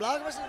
Block buster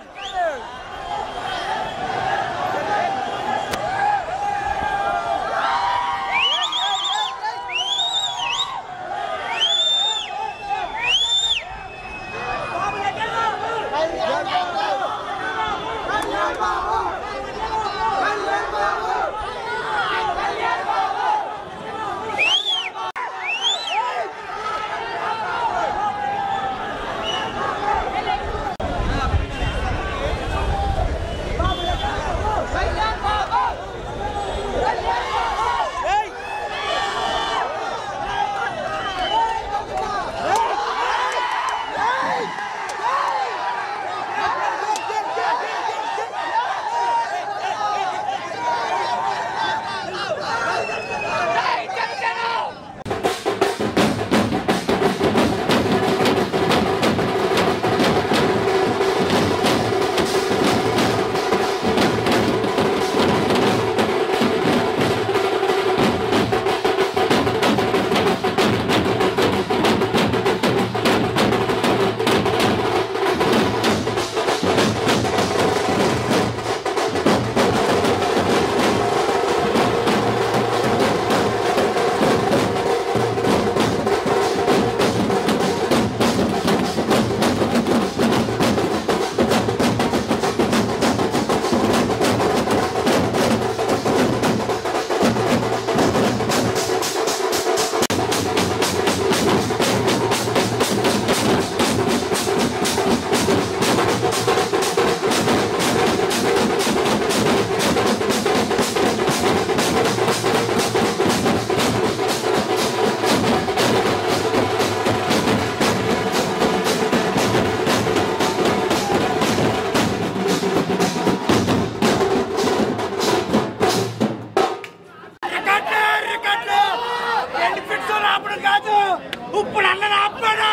ఇప్పుడు అన్న ఆపాడు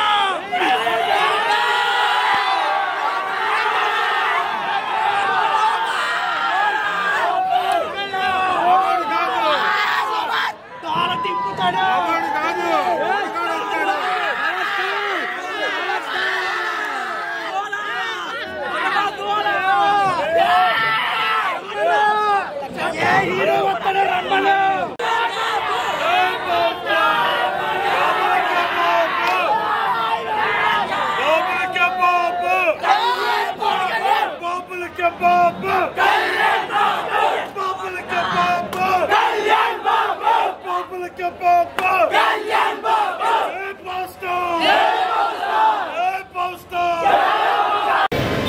తాళ తిప్పుతాడు ఏ హీరో వస్తాడు రమ్మను Bobulike Bobu! Bobulike Bobu! Bobulike Bobu! Bobulike Bobu! Hey, Boston! Hey, Boston!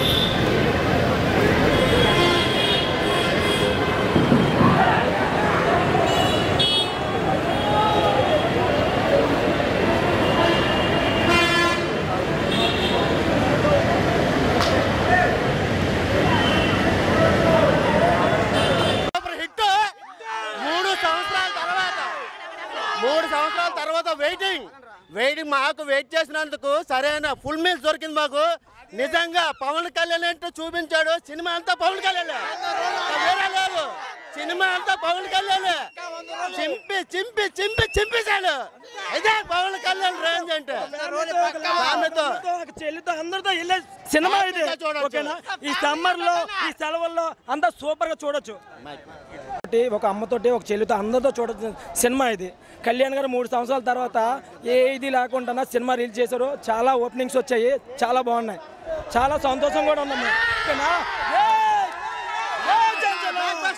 Super hit మూడు సంవత్సరాల తర్వాత మూడు సంవత్సరాల తర్వాత వెయిటింగ్ వెయిటింగ్ మాకు వెయిట్ చేసినందుకు సరైన ఫుల్ మీల్స్ దొరికింది మాకు నిజంగా పవన్ కళ్యాణ్ ఏంటో చూపించాడు సినిమా అంతా పవన్ కళ్యాణ్ వేరే లేదు సినిమా అంతా పవన్ కళ్యాణ్ చింపి చింపి చింపి చింపేశాడు ఇదే పవన్ కళ్యాణ్ రేంజ్ అంటే ఫ్యామిలీతో ఒక చెల్లితో అందరితో వెళ్ళే సినిమా ఇది హ్యాపీగా చూడొచ్చు. ఓకేనా ఈ సమ్మర్ లో ఈ సెలవుల్లో అంతా సూపర్ గా చూడొచ్చు ఒకటి ఒక అమ్మతోటి ఒక చెల్లితో అందరితో చూడొచ్చు సినిమా ఇది కళ్యాణ్ గారు మూడు సంవత్సరాల తర్వాత ఏ ఇది లేకుండా సినిమా రిలీజ్ చేశారు చాలా ఓపెనింగ్స్ వచ్చాయి చాలా బాగున్నాయి చాలా సంతోషం కూడా ఉన్నాం మేము. ఓకేనా ఏయ్! ఏయ్ జనసేన!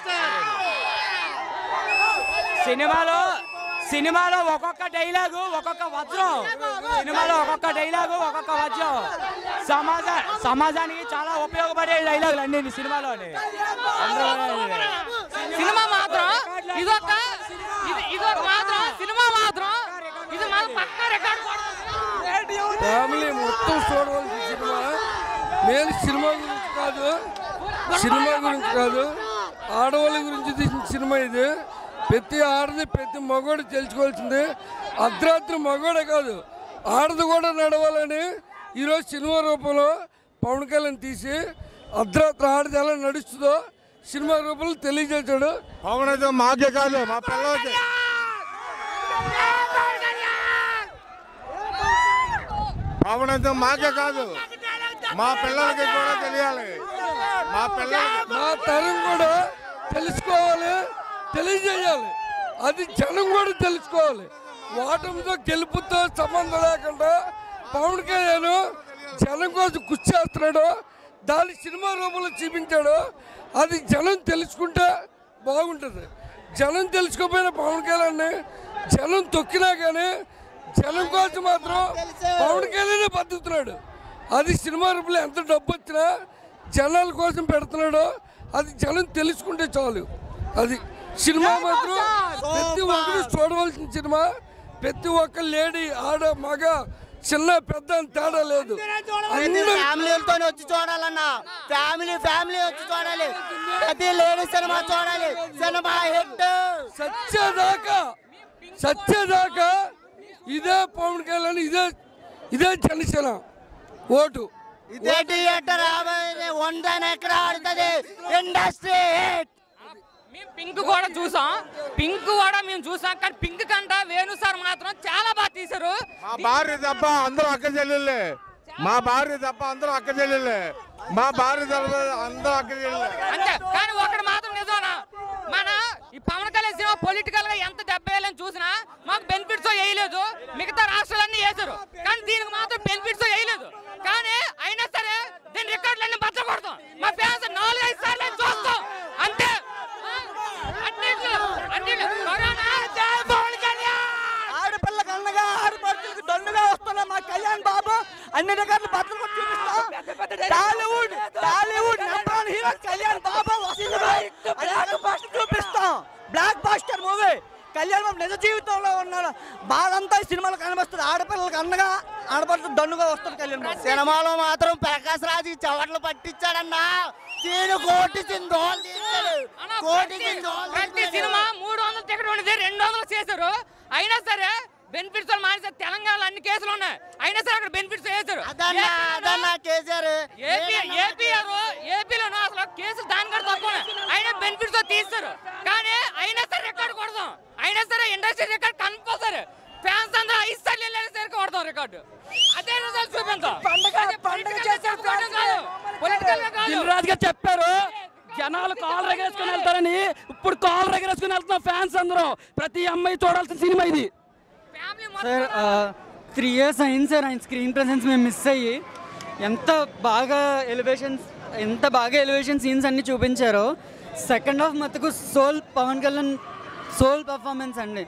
సినిమాలో సినిమాలో ఒక్కొక్క డైలాగు ఒక్కొక్క వజ్రం సినిమాలో ఒక్కొక్క డైలాగు ఒక్కొక్క వజ్రం సమాజ సమాజానికి చాలా ఉపయోగపడే డైలాగులు అన్ని సినిమాలోని సినిమా మాత్రం ఇదొక ఇది ఇదొక మాత్రం సినిమా మాత్రం ఇది మాత్రం పక్క రికార్డ్ ఫ్యామిలీ మొత్తం చూడవలసిన సినిమా నేను సినిమా గురించి కాదు సినిమా గురించి కాదు ఆడవాళ్ళ గురించి తీసిన సినిమా ఇది ప్రతి ఆడది ప్రతి మగోడు తెలుసుకోవాల్సింది అర్ధరాత్రి మగోడే కాదు ఆడది కూడా నడవాలని ఈరోజు సినిమా రూపంలో పవన్ కళ్యాణ్ తీసి అర్ధరాత్రి ఆడది ఎలా నడుస్తుందో సినిమా రూపంలో తెలియజేశాడు పవన్ అయితే మాకే కాదు మా పిల్లలకి పవన్ అయితే మాకే కాదు మా పిల్లలకి కూడా తెలియాలి మా పిల్లలకి మా తరం కూడా తెలుసుకోవాలి తెలియజేయాలి అది జనం కూడా తెలుసుకోవాలి ఓటమితో గెలుపుతో సంబంధం లేకుండా పవన్ కళ్యాణ్ జనం కోసం కృషి చేస్తున్నాడు దాన్ని సినిమా రూపంలో చూపించాడు అది జనం తెలుసుకుంటే బాగుంటుంది జనం తెలుసుకోపోయిన పవన్ కళ్యాణ్ జనం తొక్కినా కానీ జనం కోసం మాత్రం పవన్ కళ్యాణ్ బతుకుతున్నాడు అది సినిమా రూపంలో ఎంత డబ్బు వచ్చినా జనాల కోసం పెడుతున్నాడు అది జనం తెలుసుకుంటే చాలు అది సినిమా మాత్రం ప్రతి ఒక్కరు చూడవలసిన సినిమా ప్రతి ఒక్క లేడీ ఆడ మగ చిన్న పెద్ద అని తేడా లేదు అందరూ ఫ్యామిలీలతో వచ్చి చూడాలన్నా ఫ్యామిలీ ఫ్యామిలీ వచ్చి చూడాలి ప్రతి లేడీ సినిమా చూడాలి సినిమా హిట్ సత్యదాకా సత్యదాకా ఇదే పవన్ కళ్యాణ్ ఇదే ఇదే జనసేన ఓటు ఇదే థియేటర్ వందని ఎక్కడ ఆడుతుంది ఇండస్ట్రీ హిట్ మేము పింక్ కూడా చూసాం పింక్ కూడా మేము చూసాం కానీ పింక్ కంట వేణు సార్ మాత్రం చాలా బాగా తీశారు మా భార్య తప్ప అందరూ అక్క చెల్లెళ్ళే మా భార్య తప్ప అందరూ అక్క చెల్లెళ్ళే మా భార్య తప్ప అందరూ అక్క చెల్లెళ్ళే అంతే కానీ ఒకటి మాత్రం నిజమనా మన ఈ పవన్ కళ్యాణ్ సినిమా పొలిటికల్ గా ఎంత దెబ్బ వేయాలని చూసినా మాకు బెనిఫిట్స్ వేయలేదు మిగతా రాష్ట్రాలన్నీ వేశారు కానీ దీనికి మాత్రం బెనిఫిట్స్ వేయలేదు కానీ అయినా సరే దీని రికార్డులన్నీ బద్దకూడదాం మా ఫ్యాన్స్ నాలుగైదు సార్లు చూస్తాం అంతే అన్నిట్లో అన్నిట్లో కరోనా జై పవన్ కళ్యాణ్ ఆడపిల్లకి అన్నగా ఆడపడుచులకు దండుగా వస్తున్న మా కళ్యాణ్ బాబు అన్ని రకాల బట్టలు కూడా చూపిస్తాం Tollywood Tollywood number one hero Kalyan Babu blockbuster చూపిస్తాం blockbuster movie Kalyan Babu నిజ జీవితంలో ఉన్నాడు బాధంతా ఈ సినిమాలో కనిపిస్తుంది ఆడపిల్లలకి అన్నగా ఆడపడుచు దండుగా వస్తుంది కళ్యాణ్ బాబు సినిమాలో మాత్రం ప్రకాశ్ రాజు చవట్లు పట్టించాడన్నా సీను కోటి సింధోలు తీశాడు అన్న, కోటి ప్రతి- సింధోలు ప్రతి సినిమా మూడు వందల టికెట్ ఉండేది రెండు వందలు చేశారు అయినా సరే బెనిఫిట్స్ మానేసి తెలంగాణలో అన్ని కేసులు ఉన్నాయి అయినా సరే అక్కడ బెనిఫిట్స్ వేశారు అదన్నా అదన్నా కేసీఆర్ ఏపీ ఏపీఆర్ ఏపీలోనూ అసలు కేసులు దాని కూడా తక్కువ అయినా బెనిఫిట్స్ తీస్తారు కానీ అయినా సరే రికార్డు కొడదాం అయినా సరే ఇండస్ట్రీ రికార్డ్ కంపల్సరీ ఫ్యాన్స్ అందరూ ఐదు సార్లు వెళ్ళేది సరికి కొడతాం రికార్డు అదే రిజల్ట్ చూపించాం పండగ- పండగ చేసే పొలిటికల్ గా కాదు దిల్ రాజు గారు చెప్పారు జనాలు కాలు రగరేసుకుని వెళ్తారని ఇప్పుడు కాలు రగరేసుకుని వెళ్తున్నాం ఫ్యాన్స్ అందరం ప్రతి అమ్మాయి చూడాల్సిన సినిమా ఇది ఫ్యామిలీ సార్ త్రీ ఇయర్స్ అయింది సార్ ఆయన స్క్రీన్ ప్రెసెన్స్ మేము మిస్ అయ్యి ఎంత బాగా ఎలివేషన్స్ ఎంత బాగా ఎలివేషన్ సీన్స్ అన్ని చూపించారో సెకండ్ హాఫ్ మటుకు soul Pawan Kalyan soul performance అండి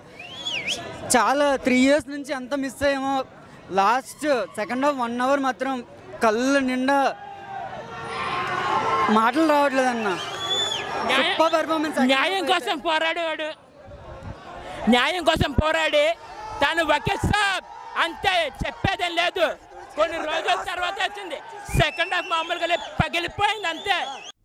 చాలా త్రీ ఇయర్స్ నుంచి అంత మిస్ అయ్యామో last second half one hour మాత్రం కళ్ళు నిండా మాటలు రావట్లేదు అన్న సూపర్ పర్ఫార్మెన్స్ న్యాయం కోసం పోరాడేవాడు న్యాయం కోసం పోరాడి తను వకీల్ సాబ్ అంతే చెప్పేదేం లేదు కొన్ని రోజుల తర్వాత వచ్చింది సెకండ్ హాఫ్ మామూలుగా లే- పగిలిపోయింది అంతే